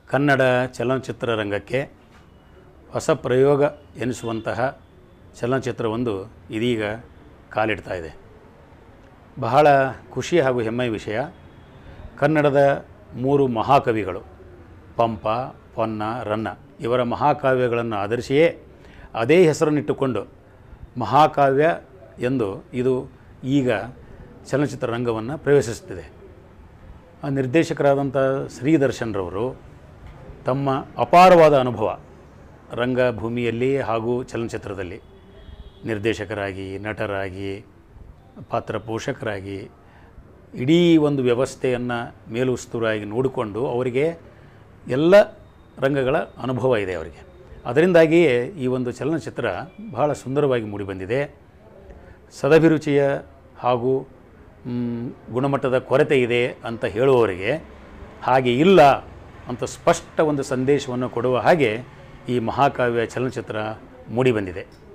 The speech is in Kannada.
ಕನ್ನಡ ಚಲನಚಿತ್ರ ರಂಗಕ್ಕೆ ಹೊಸ ಪ್ರಯೋಗ ಎನಿಸುವಂತಹ ಚಲನಚಿತ್ರವೊಂದು ಇದೀಗ ಕಾಲಿಡ್ತಾ ಇದೆ ಬಹಳ ಖುಷಿ ಹಾಗೂ ಹೆಮ್ಮೆಯ ವಿಷಯ ಕನ್ನಡದ ಮೂರು ಮಹಾಕವಿಗಳು ಪಂಪ ಪೊನ್ನ ರನ್ನ ಇವರ ಮಹಾಕಾವ್ಯಗಳನ್ನು ಆಧರಿಸಿಯೇ ಅದೇ ಹೆಸರನ್ನಿಟ್ಟುಕೊಂಡು ಮಹಾಕಾವ್ಯ ಎಂದು ಇದು ಈಗ ಚಲನಚಿತ್ರ ರಂಗವನ್ನು ಪ್ರವೇಶಿಸುತ್ತಿದೆ ಆ ನಿರ್ದೇಶಕರಾದಂಥ ಶ್ರೀದರ್ಶನ್ರವರು ತಮ್ಮ ಅಪಾರವಾದ ಅನುಭವ ರಂಗಭೂಮಿಯಲ್ಲಿ ಹಾಗೂ ಚಲನಚಿತ್ರದಲ್ಲಿ ನಿರ್ದೇಶಕರಾಗಿ ನಟರಾಗಿ ಪಾತ್ರ ಪೋಷಕರಾಗಿ ಇಡೀ ಒಂದು ವ್ಯವಸ್ಥೆಯನ್ನು ಮೇಲುಸ್ತುರಾಗಿ ನೋಡಿಕೊಂಡು ಅವರಿಗೆ ಎಲ್ಲ ರಂಗಗಳ ಅನುಭವ ಇದೆ ಅವರಿಗೆ ಅದರಿಂದಾಗಿಯೇ ಈ ಒಂದು ಚಲನಚಿತ್ರ ಬಹಳ ಸುಂದರವಾಗಿ ಮೂಡಿಬಂದಿದೆ ಸದಭಿರುಚಿಯ ಹಾಗೂ ಮ್, ಗುಣಮಟ್ಟದ ಕೊರತೆ ಇದೆ ಅಂತ ಹೇಳುವವರಿಗೆ ಹಾಗೆ ಇಲ್ಲ ಅಂತ ಸ್ಪಷ್ಟ ಒಂದು ಸಂದೇಶವನ್ನು ಕೊಡುವ ಹಾಗೆ ಈ ಮಹಾಕಾವ್ಯ ಚಲನಚಿತ್ರ ಮೂಡಿಬಂದಿದೆ